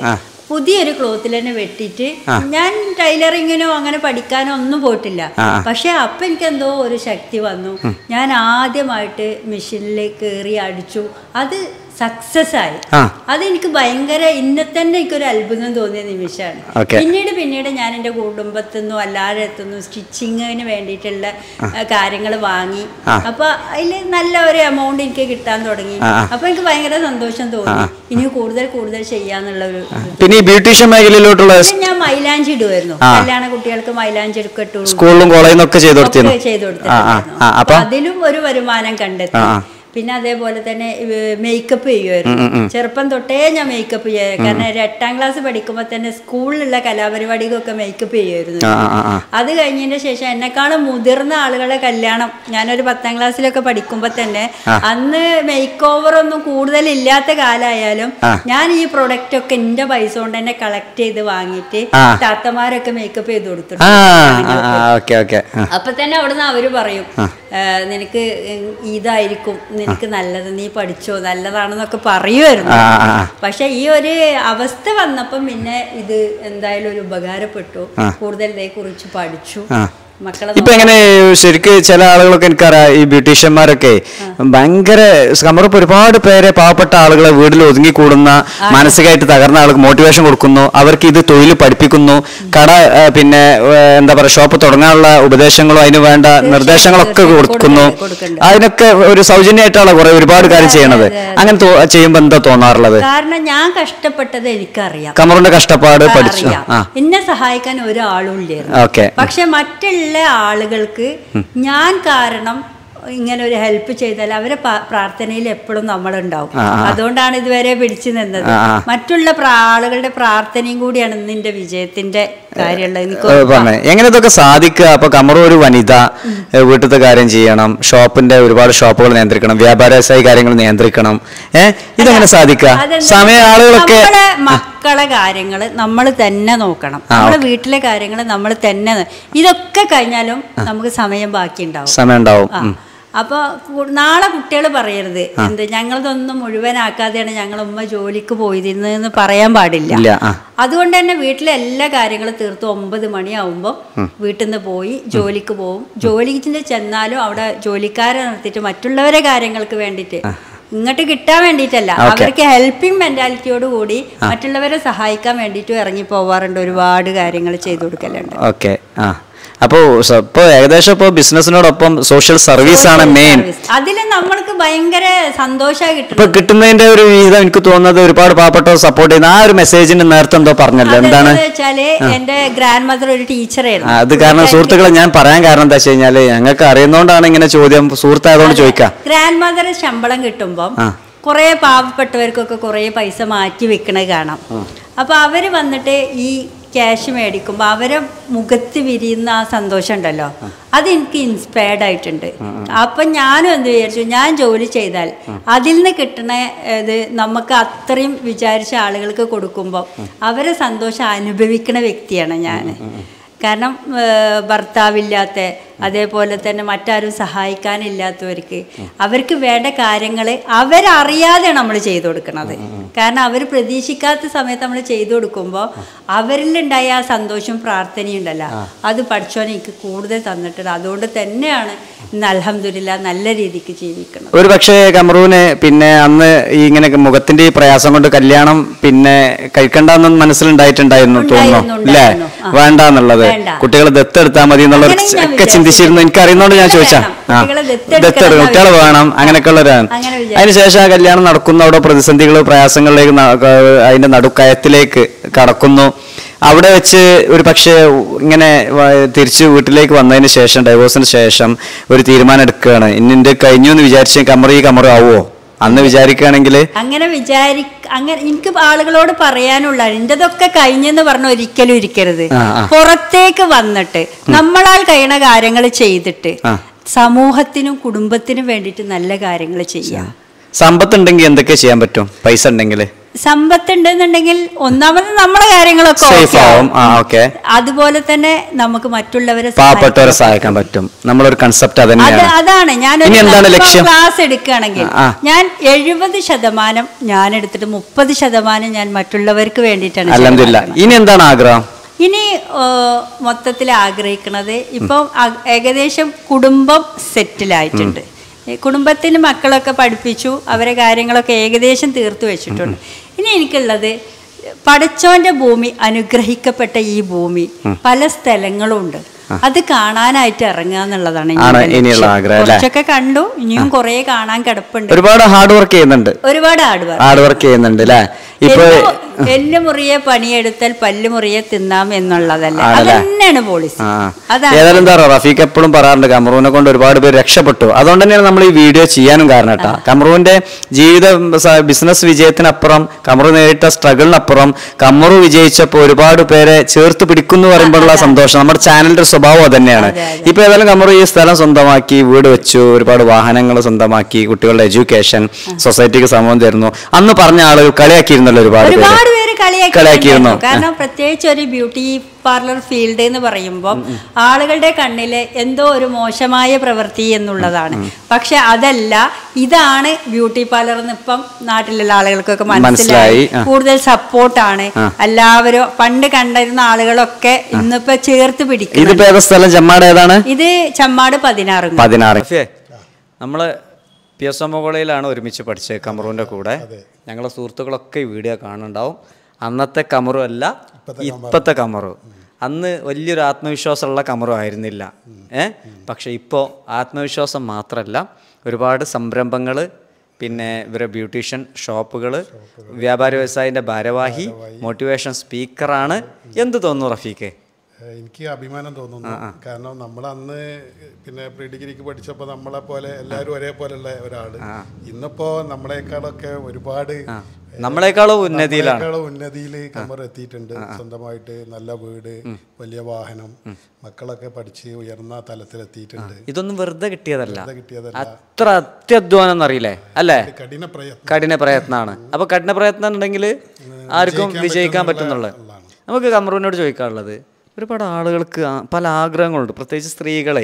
പുതിയൊരു ക്ലോത്തിൽ തന്നെ വെട്ടിയിട്ട് ഞാൻ ടൈലറിങ്ങിനോ അങ്ങനെ പഠിക്കാനോ ഒന്നും പോയിട്ടില്ല പക്ഷെ അപ്പൊ എനിക്ക് എന്തോ ഒരു ശക്തി വന്നു ഞാൻ ആദ്യമായിട്ട് മെഷീനിൽ കയറി അടിച്ചു അത് സക്സസ് ആയി ആ. അതെനിക്ക് ഭയങ്കര ഇന്നെ തന്നെ എനിക്കൊരു അത്ഭുതം തോന്നിയ നിമിഷമാണ് Okay. പിന്നീട് പിന്നീട് ഞാൻ എൻ്റെ കുടുംബത്തിൽ നിന്നും എല്ലാവരുടെ അടുത്തുനിന്നും സ്റ്റിച്ചിങ്ങിന് വേണ്ടിയിട്ടുള്ള കാര്യങ്ങൾ വാങ്ങി അപ്പൊ അതിൽ നല്ല ഒരു എമൗണ്ട് എനിക്ക് കിട്ടാൻ തുടങ്ങി അപ്പൊ എനിക്ക് ഭയങ്കര സന്തോഷം തോന്നി ഇനി കൂടുതൽ കൂടുതൽ ചെയ്യാന്നുള്ള ഒരു ഇത്. പിന്നെ ഈ ബ്യൂട്ടീഷ്യൻ മേഖലയിലോട്ടുള്ള പിന്നെ ഞാൻ മൈലാഞ്ചി ഇടുമായിരുന്നു കല്യാണ കുട്ടികൾക്ക് മൈലാഞ്ചി എടുക്കട്ടു സ്കൂളിലും കോളേജിൽ നിന്നൊക്കെ ചെയ്തു കൊടുത്തിരുന്നു ചെയ്തു ആ ആ കൊടുത്തിട്ടുണ്ടായിരുന്നു ആ അപ്പൊ അപ്പൊ അതിലും ഒരു വരുമാനം കണ്ടെത്തി ആ, ആ. പിന്നെ അതേപോലെ തന്നെ മേക്കപ്പ് ചെയ്യുമായിരുന്നു ചെറുപ്പം തൊട്ടേ ഞാൻ മേക്കപ്പ് ചെയ്യാം കാരണം ഒരു എട്ടാം ക്ലാസ് പഠിക്കുമ്പോൾ തന്നെ സ്കൂളിലുള്ള കലാപരിപാടിക്കൊക്കെ മേക്കപ്പ് ചെയ്യുമായിരുന്നു ആ ആ ആ അത് കഴിഞ്ഞതിന് ശേഷം എന്നെക്കാളും മുതിർന്ന ആളുകളുടെ കല്യാണം ഞാനൊരു പത്താം ക്ലാസ്സിലൊക്കെ പഠിക്കുമ്പോൾ തന്നെ അന്ന് മേക്ക് ഓവർ ഒന്നും കൂടുതൽ ഇല്ലാത്ത കാലമായാലും ഞാൻ ഈ പ്രൊഡക്റ്റ് ഒക്കെ എന്റെ പൈസ കൊണ്ട് തന്നെ കളക്ട് ചെയ്ത് വാങ്ങിയിട്ട് ആ. താത്തമാരൊക്കെ മേക്കപ്പ് ചെയ്ത് ആ കൊടുത്തിട്ടുണ്ട് ആ ഓക്കെ ഓക്കെ അപ്പൊ തന്നെ അവിടുന്ന് അവര് പറയും "ഏ, നിനക്ക് ഇതായിരിക്കും നിനക്ക് നല്ലത് നീ പഠിച്ചോ നല്ലതാണെന്നൊക്കെ പറയുമായിരുന്നു ആ ആ ആ പക്ഷെ ഈ ഒരു അവസ്ഥ വന്നപ്പം പിന്നെ ഇത് എന്തായാലും ഒരു ഉപകാരപ്പെട്ടു കൂടുതൽ ഇതേ കുറിച്ച് പഠിച്ചു ആ. മക്കളെ ഇപ്പൊ എങ്ങനെ ശരിക്ക് ചില ആളുകളൊക്കെ എനിക്കറിയാം ഈ ബ്യൂട്ടീഷ്യന്മാരൊക്കെ ഭയങ്കര സമർപ്പ് ഒരുപാട് പേരെ പാവപ്പെട്ട ആളുകളെ വീട്ടിൽ ഒതുങ്ങിക്കൂടുന്ന മാനസികമായിട്ട് തകർന്ന ആൾക്ക് മോട്ടിവേഷൻ കൊടുക്കുന്നു അവർക്ക് ഇത് തൊഴിൽ പഠിപ്പിക്കുന്നു കട ആ, പിന്നെ ആ, എന്താ പറയുക ഷോപ്പ് തുടങ്ങാനുള്ള ഉപദേശങ്ങളും അതിന് വേണ്ട നിർദ്ദേശങ്ങളൊക്കെ തീർച്ചയായും കൊടുക്കുന്നു കൊടുക്കുന്നുണ്ട്, കൊടുക്കുന്നുണ്ട്. അതിനൊക്കെ ഒരു സൗജന്യമായിട്ടാണ് കുറെ ഒരുപാട് കാര്യം ചെയ്യണത് അങ്ങനെ തോ- ചെയ്യുമ്പോ എന്താ തോന്നാറുള്ളത് കാരണം ഞാൻ കഷ്ടപ്പെട്ടത് എനിക്കറിയാം കമറിന്റെ കഷ്ടപ്പാട് പഠിച്ചു അറിയാം ആ എന്നെ സഹായിക്കാൻ ഒരാളും ഇല്ലായിരുന്നു ഓക്കെ പക്ഷെ മറ്റുള്ള ആളുകൾക്ക് ഞാൻ കാരണം ഇങ്ങനെ ഒരു ഹെൽപ്പ് ചെയ്താൽ അവരെ പ- പ്രാർത്ഥനയിൽ എപ്പോഴും നമ്മളുണ്ടാവും ആ, ആ. അതുകൊണ്ടാണ് ഇതുവരെ പിടിച്ചു നിന്നത് ആ, ആ. മറ്റുള്ള പ്രാ- ആളുകളുടെ പ്രാർത്ഥനയും കൂടിയാണ് നിന്റെ വിജയത്തിന്റെ കാര്യമുള്ളത് എനിക്ക് ഏ, ഉറപ്പാ. പറഞ്ഞേ എങ്ങനെ ഇതൊക്കെ സാധിക്കുക അപ്പൊ കമറു ഒരു വനിത ഏ, വീട്ടിലത്തെ കാര്യം ചെയ്യണം ഷോപ്പിന്റെ ഒരുപാട് ഷോപ്പുകൾ നിയന്ത്രിക്കണം വ്യാപാര വ്യവസായ കാര്യങ്ങൾ നിയന്ത്രിക്കണം ഏഹ് ഇതെങ്ങനെ സാധിക്കുക അതെന്താ സമയ ആളുകളൊക്കെ നമ്മളെ മക്കളെ കാര്യങ്ങൾ നമ്മൾ തന്നെ നോക്കണം നമ്മളെ വീട്ടിലെ കാര്യങ്ങൾ നമ്മൾ തന്നെ നോ- ഇതൊക്കെ കഴിഞ്ഞാലും നമുക്ക് സമയം ബാക്കി ഉണ്ടാവും സമയം ഉണ്ടാവും ആ. ഉം. അപ്പൊ കു- നാളെ കുട്ടികൾ പറയരുത് എന്ത് ഞങ്ങളതൊന്നും മുഴുവനാക്കാതെയാണ് ഞങ്ങൾ ഉമ്മ ജോലിക്ക് പോയിരുന്നതെന്ന് പറയാൻ പാടില്ല ഇല്ല ആ അതുകൊണ്ട് തന്നെ വീട്ടിലെ എല്ലാ കാര്യങ്ങളും തീർത്ത് ഒമ്പത് മണിയാവുമ്പോൾ വീട്ടിൽ നിന്ന് പോയി ജോലിക്ക് പോകും ജോലിക്ക് ചെന്നാലും അവിടെ ജോലിക്കാരെ നിർത്തിയിട്ട് മറ്റുള്ളവരെ കാര്യങ്ങൾക്ക് വേണ്ടിയിട്ട് ഇങ്ങോട്ട് കിട്ടാൻ വേണ്ടിയിട്ടല്ല അവർക്ക് ഹെൽപ്പിംഗ് മെന്റാലിറ്റിയോട് കൂടി മറ്റുള്ളവരെ സഹായിക്കാൻ വേണ്ടിയിട്ടും ഇറങ്ങി പോവാറുണ്ട് ഒരുപാട് കാര്യങ്ങൾ ചെയ്തു കൊടുക്കലുണ്ട് ഓക്കെ ആ അപ്പോൾ ഇപ്പോൾ ഏകദേശം ഇപ്പോൾ ബിസിനസ്സിനോടൊപ്പം സോഷ്യൽ സർവീസ് ആണ് മെയിൻ അതിൽ നമ്മൾക്ക് ഭയങ്കര സന്തോഷമായി ഇപ്പൊ കിട്ടും കിട്ടുന്നതിന്റെ ഒരു വിഹിതം എനിക്ക് തോന്നുന്നത് ഒരുപാട് പാവപ്പെട്ടവർ സപ്പോർട്ട് ചെയ്യുന്ന ആ ഒരു മെസ്സേജിന് നേരത്തെ എന്തോ പറഞ്ഞല്ലോ എന്താണ് അതെന്താന്ന് വെച്ചാല് എന്റെ ഗ്രാൻഡ് മദർ ഒരു ആ, ടീച്ചറായിരുന്നു അത് കാരണം സുഹൃത്തുക്കളെ ഞാൻ പറയാൻ കാരണം എന്താ വെച്ച് കഴിഞ്ഞാല് ഞങ്ങൾക്ക് അറിയുന്നോണ്ടാണ് ഇങ്ങനെ ചോദ്യം സുഹൃത്തായതുകൊണ്ട് ചോദിക്കാം ഗ്രാൻഡ് മദർ ശമ്പളം കിട്ടുമ്പം ആ. കുറെ പാവപ്പെട്ടവർക്കൊക്കെ കുറെ പൈസ മാറ്റി വെക്കണ കാണാം അപ്പൊ അവര് വന്നിട്ട് ഈ ക്യാഷ് മേടിക്കുമ്പോൾ അവരെ മുഖത്ത് വിരിയുന്ന ആ സന്തോഷം ഉണ്ടല്ലോ അത് എനിക്ക് ഇൻസ്പയർഡ് ആയിട്ടുണ്ട് അപ്പൊ ഞാനും എന്ത് വിചാരിച്ചു ഞാൻ ജോലി ചെയ്താൽ അതിൽ നിന്ന് കിട്ടണ ഇത് നമുക്ക് അത്രയും വിചാരിച്ച ആളുകൾക്ക് കൊടുക്കുമ്പോൾ അവരെ സന്തോഷം അനുഭവിക്കണ വ്യക്തിയാണ് ഞാൻ കാരണം ഏഹ്, ഭർത്താവില്ലാത്ത അതേപോലെ തന്നെ മറ്റാരും സഹായിക്കാനില്ലാത്തവർക്ക് അവർക്ക് വേണ്ട കാര്യങ്ങൾ അവരറിയാതെ നമ്മൾ ചെയ്തു കൊടുക്കുന്നത് കാരണം അവർ പ്രതീക്ഷിക്കാത്ത സമയത്ത് നമ്മൾ ചെയ്തു കൊടുക്കുമ്പോൾ അവരിലുണ്ടായ ആ സന്തോഷവും പ്രാർത്ഥനയും ഉണ്ടല്ലോ അത് പഠിച്ചോനെ എനിക്ക് കൂടുതൽ തന്നിട്ടുണ്ട് അതുകൊണ്ട് തന്നെയാണ് ഇന്ന് അലഹമില്ല നല്ല രീതിക്ക് ജീവിക്കുന്നത് ഒരു പക്ഷേ കമറൂന് പിന്നെ അന്ന് ഈ ഇങ്ങനെ മുഖത്തിന്റെ ഈ പ്രയാസം കൊണ്ട് കല്യാണം പിന്നെ കഴിക്കണ്ടെന്ന് മനസ്സിലുണ്ടായിട്ടുണ്ടായിരുന്നു തോന്നുന്നു ഉണ്ടായിരുന്നു, അല്ലേ ഉണ്ടായിരുന്നു. ആ. വേണ്ടെന്നുള്ളത് വേണ്ട. കുട്ടികൾ ദത്തെടുത്താൽ മതി എന്നുള്ളത് അങ്ങനെ ഞാൻ ഒക്കെ ചിന്തിച്ചിരുന്നു എനിക്ക് അറിയുന്നോണ്ട് ഞാൻ കുട്ടികളെ ചോദിച്ചാ വേണം. ആ കുട്ടികളെ ദത്തെടുക്കണം ദത്തെടുക്കും എന്നാ കുട്ടികൾ വേണം അങ്ങനെയൊക്കെ ഉള്ളവരാണ് അങ്ങനെ വിചാരിച്ചു. അതിനുശേഷം ആ കല്യാണം നടക്കുന്നു അവിടെ പ്രതിസന്ധികൾ പ്രയാസങ്ങളിലേക്ക് ന- ക- അതിന്റെ നടുക്കയത്തിലേക്ക് കടക്കുന്നു അവിടെ വെച്ച് ഒരു പക്ഷേ ഇങ്ങനെ വ- തിരിച്ച് വീട്ടിലേക്ക് വന്നതിന് ശേഷം ഡൈവോഴ്സിന് ശേഷം ഒരു തീരുമാനം എടുക്കുകയാണ് ഇന്നിന്റെ കഴിഞ്ഞു എന്ന് വിചാരിച്ച കമറി ഈ കമറി ആവുമോ അന്ന് വിചാരിക്കുകയാണെങ്കിൽ അങ്ങനെ വിചാരി അങ്ങനെ എനിക്ക് ആളുകളോട് പറയാനുള്ള എൻ്റെതൊക്കെ കഴിഞ്ഞെന്ന് പറഞ്ഞ ഒരിക്കലും ഇരിക്കരുത് ആ, ആ. പുറത്തേക്ക് വന്നിട്ട് നമ്മളാൽ കഴിയണ കാര്യങ്ങൾ ചെയ്തിട്ട് ആ. സമൂഹത്തിനും കുടുംബത്തിനും വേണ്ടിയിട്ട് നല്ല കാര്യങ്ങൾ ചെയ്യാം സമ്പത്ത് ഉണ്ടെങ്കിൽ എന്തൊക്കെ ചെയ്യാൻ പറ്റും പൈസ ഉണ്ടെങ്കിൽ സമ്പത്ത് ഉണ്ടെന്നുണ്ടെങ്കിൽ ഒന്നാമത് നമ്മുടെ കാര്യങ്ങളൊക്കെ സേഫ് okay ആവും ആവും. ആ ഓക്കെ അതുപോലെ തന്നെ നമുക്ക് മറ്റുള്ളവരെ പാവപ്പെട്ടവരെ സഹായിക്കാൻ പറ്റും നമ്മളൊരു കൺസെപ്റ്റ് അത് അത് തന്നെയാണ് അതാണ് ഞാൻ ഇനി എന്താണ് ലക്ഷ്യം? ക്ലാസ് എടുക്കുകയാണെങ്കിൽ ആ. ഞാൻ എഴുപത് ശതമാനം ഞാൻ എടുത്തിട്ട് മുപ്പത് ശതമാനം ഞാൻ മറ്റുള്ളവർക്ക് വേണ്ടിയിട്ടാണ് അലഹമില്ല ചെലവാക്കുന്നത്. ഇനി എന്താണ് ആഗ്രഹം ഇനി മൊത്തത്തിൽ ആഗ്രഹിക്കുന്നത് ഇപ്പം അ- ഏകദേശം കുടുംബം സെറ്റിലായിട്ടുണ്ട് ഈ കുടുംബത്തിന് മക്കളൊക്കെ പഠിപ്പിച്ചു അവരെ കാര്യങ്ങളൊക്കെ ഏകദേശം തീർത്തു വെച്ചിട്ടുണ്ട് ഇനി എനിക്കുള്ളത് പടച്ചോന്റെ ഭൂമി അനുഗ്രഹിക്കപ്പെട്ട ഈ ഭൂമി പല സ്ഥലങ്ങളും ഉണ്ട് അത് കാണാനായിട്ട് ഇറങ്ങുക എന്നുള്ളതാണ് ആണ് ഇനിയുടെ ഇനിയുള്ള ലക്ഷ്യം. ആഗ്രഹം, അല്ലേ? കുറച്ചൊക്കെ കണ്ടു ഇനിയും കുറേ കാണാൻ കിടപ്പുണ്ട് ഒരുപാട് ഹാർഡ് വർക്ക് ചെയ്യുന്നുണ്ട് ഒരുപാട് ആടുവാർ ഹാർഡ് വർക്ക് ചെയ്യുന്നുണ്ട് അല്ലേ ഇപ്പൊ എല്ല് മുറിയെ പണിയെടുത്താൽ പല്ല് മുറിയെ തിന്നാം എന്നുള്ളതല്ല ആണല്ലേ? അതന്നെയാണ് പോളിസി ആ അതാണ് ഏതായാലും എന്താ പറയുക റഫീഖ് എപ്പോഴും പറയാറുണ്ട് കമറൂനെ കൊണ്ട് ഒരുപാട് പേര് രക്ഷപ്പെട്ടു അതുകൊണ്ട് തന്നെയാണ് നമ്മൾ ഈ വീഡിയോ ചെയ്യാനും കാരണം കേട്ടോ കമറൂന്റെ ജീവിത ബിസിനസ് വിജയത്തിനപ്പുറം കമറു നേരിട്ട സ്ട്രഗിളിനപ്പുറം കമറു വിജയിച്ചപ്പോൾ ഒരുപാട് പേരെ ചേർത്ത് പിടിക്കുന്നു പറയുമ്പോഴുള്ള സന്തോഷം നമ്മുടെ ചാനലിന്റെ ഒരു സ്വഭാവം അത് തന്നെയാണ് അതെ, അതെ. ഇപ്പൊ ഏതായാലും കമറു ഈ സ്ഥലം സ്വന്തമാക്കി വീട് വെച്ചു ഒരുപാട് വാഹനങ്ങൾ സ്വന്തമാക്കി കുട്ടികളുടെ എഡ്യൂക്കേഷൻ സൊസൈറ്റിക്ക് സമൂഹം തരുന്നു അന്ന് പറഞ്ഞ ആളുകൾ കളിയാക്കിയിരുന്നല്ലോ ഒരുപാട് പേര് ഒരുപാട് പേര് കളിയാക്കി കളിയാക്കിയിരുന്നോ? കാരണം പ്രത്യേകിച്ച് ഒരു ബ്യൂട്ടി പാർലർ ഫീൽഡ് എന്ന് പറയുമ്പോൾ ആളുകളുടെ കണ്ണില് എന്തോ ഒരു മോശമായ പ്രവൃത്തി എന്നുള്ളതാണ് പക്ഷെ അതല്ല ഇതാണ് ബ്യൂട്ടി പാർലർ എന്ന് ഇപ്പം നാട്ടിലുള്ള ആളുകൾക്കൊക്കെ മനസ്സിലായി മനസ്സിലായി, ആ. കൂടുതൽ സപ്പോർട്ടാണ് എല്ലാവരും പണ്ട് കണ്ടിരുന്ന ആളുകളൊക്കെ ഇന്നിപ്പോ ചേർത്ത് പിടിക്കുന്നു ഇതിപ്പോ ഏതാ സ്ഥലം ചെമ്മാട് ഏതാണ് ഇത് ചമ്മാട് പതിനാറ് പതിനാറ് നമ്മൾ പി എസ് എം കോളേജിലാണ് ഒരുമിച്ച് പഠിച്ചത് കമറൂൻ്റെ കൂടെ ഞങ്ങളെ സുഹൃത്തുക്കളൊക്കെ ഈ വീഡിയോ കാണുന്നുണ്ടാവും അന്നത്തെ കമറു അല്ല ഇപ്പോഴത്തെ കമറു അന്ന് വലിയൊരു ആത്മവിശ്വാസമുള്ള കമറു ആയിരുന്നില്ല ഏ പക്ഷെ ഇപ്പോൾ ആത്മവിശ്വാസം മാത്രമല്ല ഒരുപാട് സംരംഭങ്ങൾ പിന്നെ ഇവരെ ബ്യൂട്ടീഷ്യൻ ഷോപ്പുകൾ വ്യാപാര വ്യവസായൻ്റെ ഭാരവാഹി മോട്ടിവേഷൻ സ്പീക്കറാണ് എന്ത് തോന്നുന്നു റഫീഖ് ഏഹ് എനിക്ക് അഭിമാനം തോന്നുന്നു കാരണം നമ്മൾ അന്ന് പിന്നെ പ്രീ ഡിഗ്രിക്ക് പഠിച്ചപ്പോൾ നമ്മളെ പോലെ എല്ലാവരും ഒരേപോലെയുള്ള ഒരാള് ഇന്നിപ്പോ നമ്മളെക്കാളൊക്കെ ഒരുപാട് നമ്മളെക്കാളും ഉന്നതിയിലാണ് നമ്മളെക്കാളും ഉന്നതിയിൽ കമർ എത്തിയിട്ടുണ്ട് സ്വന്തമായിട്ട് നല്ല വീട് വലിയ വാഹനം മക്കളൊക്കെ പഠിച്ച് ഉയർന്ന തലത്തിലെത്തിയിട്ടുണ്ട് ഇതൊന്നും വെറുതെ കിട്ടിയതല്ല അത് കിട്ടിയതല്ല അത്ര അത്യധ്വാനം എന്നറിയില്ലേ അല്ലേ കഠിന പ്രയത്നം കഠിന പ്രയത്നമാണ് അപ്പൊ കഠിന പ്രയത്നം ഉണ്ടെങ്കിൽ ആർക്കും വിജയിക്കാൻ പറ്റുന്നുള്ളത് നമുക്ക് കമറൂനോട് ചോദിക്കാനുള്ളത് ഒരുപാട് ആളുകൾക്ക് ആ- പല ആഗ്രഹങ്ങളുണ്ട് പ്രത്യേകിച്ച് സ്ത്രീകളെ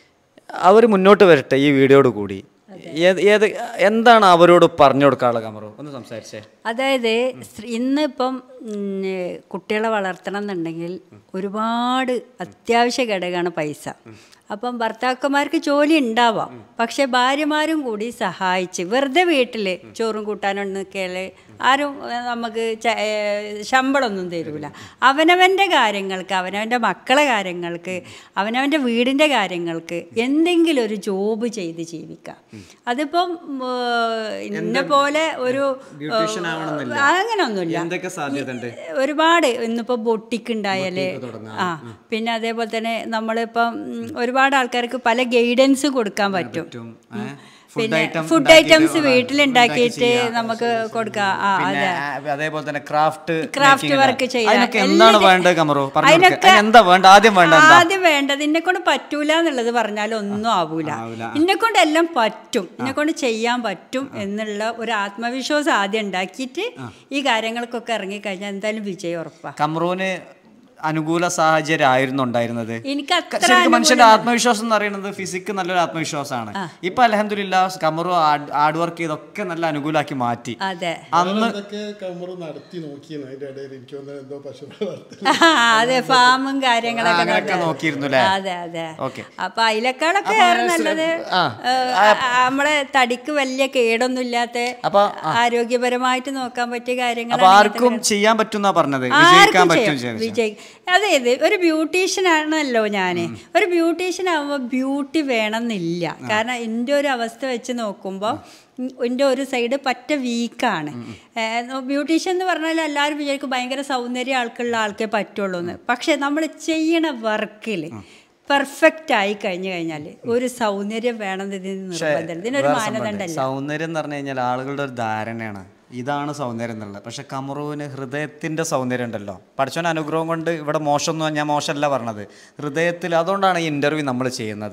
അവർ മുന്നോട്ട് വരട്ടെ ഈ വീഡിയോയോട് കൂടി ഏത് ഏത് എന്താണ് അവരോട് പറഞ്ഞു കൊടുക്കാനുള്ള കമറു ഒന്ന് സംസാരിച്ചേ അതായത് സ്ത്രീ- ഇന്നിപ്പം ഉം, കുട്ടികളെ വളർത്തണം എന്നുണ്ടെങ്കിൽ ഒരുപാട് അത്യാവശ്യ ഘടകമാണ് പൈസ അപ്പം ഭർത്താക്കന്മാർക്ക് ജോലി ഉണ്ടാവാം പക്ഷെ ഭാര്യമാരും കൂടി സഹായിച്ച് വെറുതെ വീട്ടിൽ ചോറും കൂട്ടാനും നിൽക്കല് ആരും ഏഹ്, നമുക്ക് ച- ഏഹ്, ശമ്പളമൊന്നും തരൂല അവനവൻ്റെ കാര്യങ്ങൾക്ക് അവനവൻ്റെ മക്കളെ കാര്യങ്ങൾക്ക് അവനവൻ്റെ വീടിൻ്റെ കാര്യങ്ങൾക്ക് എന്തെങ്കിലും ഒരു ജോബ് ചെയ്ത് ജീവിക്കാം അതിപ്പം ഏഹ്, ഇന്ന പോലെ ഒരു Beautician ആവണമെന്നില്ല. അങ്ങനൊന്നുമില്ല എന്തൊക്കെ സാധ്യത ഉണ്ട് ഒരുപാട് ഇന്നിപ്പോ ബൊട്ടിക്ക് ഉണ്ടായാല് ആ പിന്നെ അതേപോലെ തന്നെ നമ്മളിപ്പം ഉം, ഒരുപാട് ആൾക്കാർക്ക് പല ഗൈഡൻസ് കൊടുക്കാൻ പറ്റും ഉം. പിന്നെ ഫുഡ് ഐറ്റംസ് വീട്ടിലുണ്ടാക്കിയിട്ട് നമുക്ക് കൊടുക്കാം ആ പിന്നെ അതെ ആ, അതേപോലെ തന്നെ ക്രാഫ്റ്റ് ക്രാഫ്റ്റ് വർക്ക് ചെയ്യാം അതിനൊക്കെ എന്താണ് വേണ്ടത് കമറു പറഞ്ഞു കൊടുക്ക്. അതിനൊക്കെ അതിന് എന്താ വേണ്ട ആദ്യം വേണ്ട എന്താ ആദ്യം വേണ്ടത് എന്നെ കൊണ്ട് പറ്റൂല എന്നുള്ളത് പറഞ്ഞാൽ ഒന്നും ആവൂല എന്നെ കൊണ്ട് എല്ലാം പറ്റും എന്നെ കൊണ്ട് ചെയ്യാൻ പറ്റും എന്നുള്ള ഒരു ആത്മവിശ്വാസം ആദ്യം ഉണ്ടാക്കിയിട്ട് ഈ കാര്യങ്ങൾക്കൊക്കെ ഇറങ്ങിക്കഴിഞ്ഞാൽ എന്തായാലും വിജയം ഉറപ്പാ കമറൂന് അനുകൂല സാഹചര്യം ആയിരുന്നു ഉണ്ടായിരുന്നത് എനിക്ക് അത്ര ശരിക്കും മനുഷ്യന്റെ ആത്മവിശ്വാസം എന്ന് പറയുന്നത് ഫിസിക്ക് നല്ലൊരു ആത്മവിശ്വാസമാണ് ഇപ്പൊ അലഹദില്ല കമറു ഹാർഡ് വർക്ക് ചെയ്തൊക്കെ നല്ല അനുകൂലാക്കി മാറ്റി അതെ അന്ന് ഇതൊക്കെ കമർ നടത്തി നോക്കിയെന്ന് അതിന്റെ ഇടയിൽ എനിക്ക് തോന്നുന്നത് എന്തോ പശു വളർത്തൽ അതെ ഫാമും കാര്യങ്ങളൊക്കെ അങ്ങനെയൊക്കെ നടത്തി. നോക്കിയിരുന്നു അല്ലേ? അതെ അതെ ഓക്കെ. അപ്പൊ അതിലേക്കാളൊക്കെ ഏറെ നല്ലത് ആ. ഏഹ്, നമ്മളെ തടിക്ക് വലിയ കേടൊന്നും ഇല്ലാത്ത അപ്പൊ, ആരോഗ്യപരമായിട്ട് നോക്കാൻ പറ്റിയ കാര്യങ്ങൾ അപ്പൊ ആർക്കും ചെയ്യാൻ പറ്റുന്ന പറഞ്ഞത് വിജയിക്കാൻ പറ്റും ചെയ്തു. വിജയി അതായത് ഒരു ബ്യൂട്ടീഷ്യൻ ആണല്ലോ ഞാൻ ഒരു ബ്യൂട്ടീഷ്യൻ ആകുമ്പോൾ ബ്യൂട്ടി വേണമെന്നില്ല കാരണം എൻ്റെ ഒരു അവസ്ഥ വെച്ച് നോക്കുമ്പോൾ എൻ്റെ ഒരു സൈഡ് പറ്റ വീക്കാണ് ബ്യൂട്ടീഷ്യൻ എന്ന് പറഞ്ഞാൽ എല്ലാവരും വിചാരിക്കും ഭയങ്കര സൗന്ദര്യം ആൾക്കുള്ള ആൾക്കേ പറ്റുള്ളൂ എന്ന് പക്ഷെ നമ്മൾ ചെയ്യണ വർക്കിൽ പെർഫെക്റ്റ് ആയി കഴിഞ്ഞു കഴിഞ്ഞാൽ ഒരു സൗന്ദര്യം വേണം ഇതിന് നിർബന്ധം ഇതിനൊരു വേറെ സംഭവമുണ്ട്. മാനദണ്ഡമല്ല സൗന്ദര്യം എന്ന് പറഞ്ഞു കഴിഞ്ഞാൽ ആളുകളുടെ ഒരു ധാരണയാണ് ഇതാണ് സൗന്ദര്യം എന്നുള്ളത് പക്ഷെ കമറുവിന് ഹൃദയത്തിന്റെ സൗന്ദര്യം ഉണ്ടല്ലോ പഠിച്ചോൻ അനുഗ്രഹം കൊണ്ട് ഇവിടെ മോശമൊന്നും ഞാൻ മോശമല്ല പറഞ്ഞത് ഹൃദയത്തിൽ അതുകൊണ്ടാണ് ഈ ഇന്റർവ്യൂ നമ്മൾ ചെയ്യുന്നത്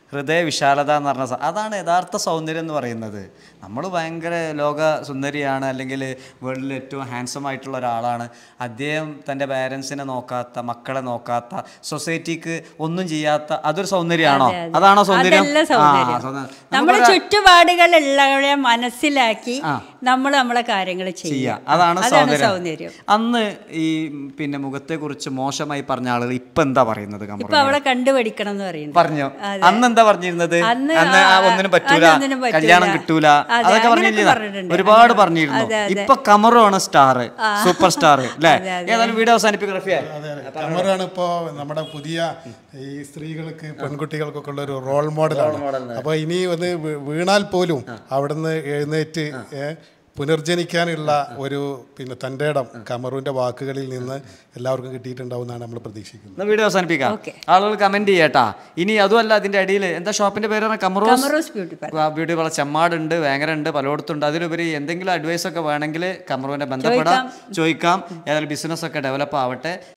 ഹൃദയ വിശാലത എന്ന് പറഞ്ഞ സ- അതാണ് യഥാർത്ഥ സൗന്ദര്യം എന്ന് പറയുന്നത് നമ്മൾ ഭയങ്കര ലോക സുന്ദരിയാണ് അല്ലെങ്കിൽ വേൾഡിൽ ഏറ്റവും ഹാൻസം ആയിട്ടുള്ള ഒരാളാണ് അദ്ദേഹം തൻ്റെ പാരൻസിനെ നോക്കാത്ത മക്കളെ നോക്കാത്ത സൊസൈറ്റിക്ക് ഒന്നും ചെയ്യാത്ത അതൊരു സൗന്ദര്യമാണോ അതാണോ സൗന്ദര്യം അതല്ല ആ, സൗന്ദര്യം സൗന്ദര്യം. നമ്മുടെ നമുക്കൊരു- ചുറ്റുപാടുകളുള്ളവരെ മനസ്സിലാക്കി ആ. നമ്മൾ നമ്മളെ കാര്യങ്ങൾ ചെയ്യുക ചെയ്യുക അതാണ് അതാണ് സൗന്ദര്യം സൗന്ദര്യം അന്ന് ഈ പിന്നെ മുഖത്തെ കുറിച്ച് മോശമായി പറഞ്ഞ ആളുകൾ ഇപ്പൊ എന്താ പറയുന്നത് ഇപ്പൊ കമറുദ്ദീൻ? അവളെ കണ്ടുപഠിക്കണം എന്ന് പറയുന്നത് പറഞ്ഞോ അതെ. അന്ന് എന്താ പറഞ്ഞിരുന്നത് അന്ന് അന്ന് ആ ആ- ഒന്നിനും പറ്റൂല അന്ന് ഒന്നിനും പറ്റൂല. കല്യാണം കിട്ടൂല അതെ, അതൊക്കെ അങ്ങനെയൊക്കെ പറഞ്ഞിരുന്നില്ല പറഞ്ഞിട്ടുണ്ട്. ഒരുപാട് അങ്ങനെ- പറഞ്ഞിരുന്നു അതെ, അതെ. ഇപ്പൊ കമറു ആണ് സ്റ്റാർ സൂപ്പർ സ്റ്റാർ അല്ലേ അതെ, അതെ. ഏതായാലും വീഡിയോ അവസാനിപ്പിക്കും റഫിയെ കമറാണ് ഇപ്പോ നമ്മുടെ പുതിയ ഈ സ്ത്രീകൾക്ക് പെൺകുട്ടികൾക്കൊക്കെ ഉള്ള ഒരു റോൾ മോഡലാണ് അപ്പൊ ഇനി ഒന്ന് വീ- വീണാൽ പോലും അവിടുന്ന് എഴുന്നേറ്റ് ഏ, പുനർജനിക്കാനുള്ള ഒരു പിന്നെ തൻ്റെ ഇടം കമറുവിന്റെ വാക്കുകളിൽ നിന്ന് എല്ലാവർക്കും കിട്ടിയിട്ടുണ്ടാവും എന്നാണ് നമ്മൾ പ്രതീക്ഷിക്കുന്നത് എന്നാ വീഡിയോ അവസാനിപ്പിക്കാം Okay. ആളുകൾ കമന്റ് ചെയ്യട്ടാ ഇനി അതുമല്ല അതിന്റെ അടിയിൽ എന്താ ഷോപ്പിന്റെ പേരാണ് കമറോസ് കമറോസ് ബ്യൂട്ടി പാർലർ ആ, ബ്യൂട്ടി പാർലർ ചെമ്മാടുണ്ട് വേങ്ങര ഉണ്ട് പലയിടത്തുണ്ട് അതിലുപരി എന്തെങ്കിലും അഡ്വൈസ് ഒക്കെ വേണമെങ്കിൽ കമറുവിനെ ബന്ധപ്പെടാം ചോദിക്കാം ഏതായാലും ബിസിനസ് ഒക്കെ ഡെവലപ്പ് ആവട്ടെ